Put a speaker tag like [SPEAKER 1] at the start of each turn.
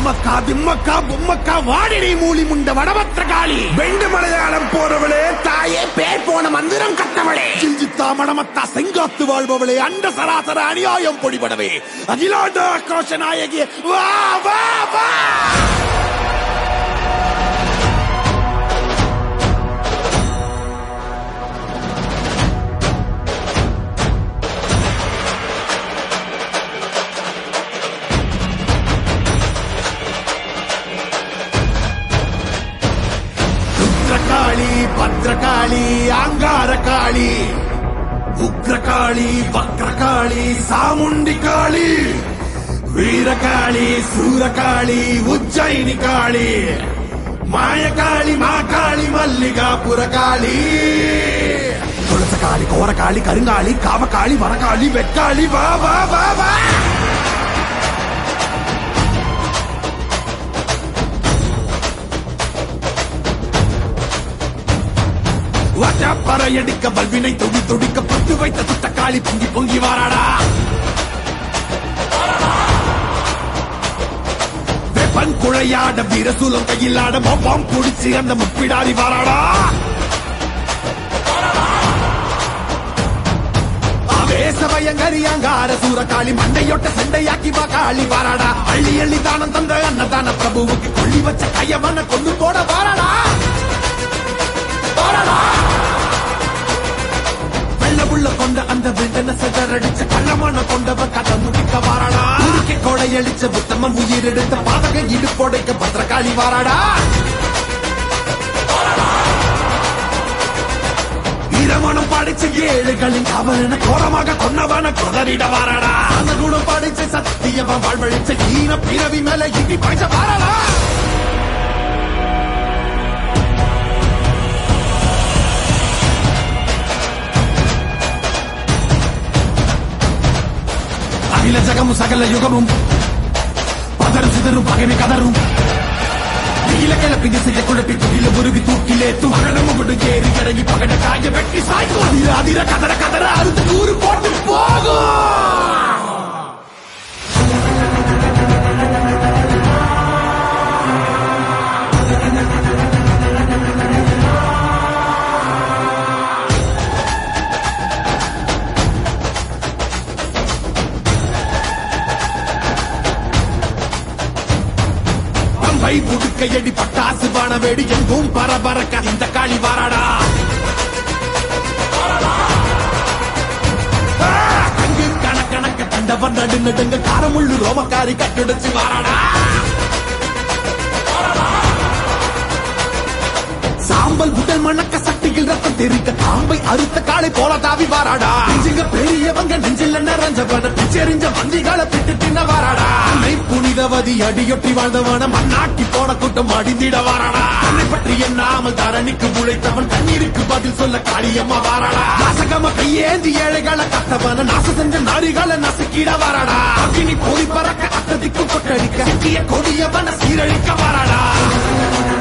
[SPEAKER 1] அம்மக்கா திம்மக்கா பொம்மக்கா வாடினை மூலி முண்ட வடபத்திர காளி வெண்டு மலையாளம் போறவளே தாயே பேர் போன மந்திரம் கட்டவளே சிஞ்சித்தா மடமத்தா செங்காத்து வாழ்பவளே அண்ட சராசர அநியாயம் பொடிபடவே அகிலாண்ட ஆக்ரோஷ நாயகி வா வா வா ருத்ரகாளி பத்ரகாளி ஆங்கார காளி உக்ரகாளி வக்ரகாளி சாமுண்டி காளி வீரகாளி சூரகாளி உஜ்ஜயினி காளி மாயகாளி மாகாளி மல்லிகாபுர காளி துளசகாளி கோரகாளி கருங்காளி காவகாளி வரகாளி வெக்காளி வா வா வா வா பறையடிக்க பல்வினை தொடி தொடிக்க பத்து வைத்த துத்தக்காளி பொங்கி பொங்கி வாராடா வெப்பன் குழையாட வீரசூலம் கையிலாட மொப்பம் குடிச்சு அந்த முப்பிடாரி வாராடா ஆவேசமயங்கரியாங்கார சூரகாளி மண்டையொட்ட சண்டையாக்கி வா காளி வாராடா அள்ளி அள்ளி தானம் தந்த அன்னதான பிரபுவுக்கு கொள்ளி வச்ச கையவன கொண்டு போட வாராடா வாராடா வெள்ளவுள்ள கொண்ட அந்த விண்டன செதறடிச்ச கள்ளமான கொண்டவ கதை முடிக்க வாராடா உருக்கி கொடையடிச்ச புத்தமன் உயிர் எடுத்த பாதக இடுப்போடைக்க பத்திரகாளி வாராடா வீரமனம் படிச்ச ஏழுகளின் காவலன கோரமாக கொன்னவன கொதறிட வாராடா அந்த குணம் படிச்ச சத்தியவன் வாழ்வழிச்ச ஈன பிறவி மேல இடி பாய்ச்ச வாராடா அகில ஜகமும் சகல யுகமும் பதறும் சிதறும் பகைமை கதறும் நீல கிளப்பி திசைய குழப்பி துகில உருவி தூக்கிலே துமகனமும் விடு ஏறி இறங்கி பகட காய வெட்டி சாய்க்கும் அதிர அதிர கதற கதற அறுத்து நூறு போட்டு போகும் பம்பை புடுக்கையடி பட்டாசு வான வெடி எங்கும் பரபரக்க இந்த காளி வாராடா ஆ, கங்கு கணக்கணக்க கண்டவன் நடு நடுங்க காரமுள்ளு ரோமக்காரி கட்டுடைச்சு வாராடா சாம்பல் உடல் மணக்க சட்டியில் ரத்தம் தெரிக்க காம்பை அறுத்த காளை போல தாவி வாராடா நெஞ்சுங்க பெரியவங்க நெஞ்சில் நிறைஞ்சவன பிச்செறிஞ்ச வந்திகளை பிட்டு தின்ன வாராடா அன்னை புனிதவதி அடியொட்டி வாழ்ந்தவன மண்ணாக்கி போன கூட்டம் அடிந்திட வாராடா தன்னை பற்றி எண்ணாமல் தரணிக்கு உழைத்தவன் தண்ணீருக்கு பதில் சொல்ல காளியம்மா வாராடா நாசகம கையேந்தி ஏழைகளை கத்தவன நாச செஞ்ச நாரிகளை நசுக்கிட வாராடா அக்கினி பொறி பறக்க அத்ததிக்கு கொட்டடிக்க சிக்கிய கொடியவன சீரழிக்க வாராடா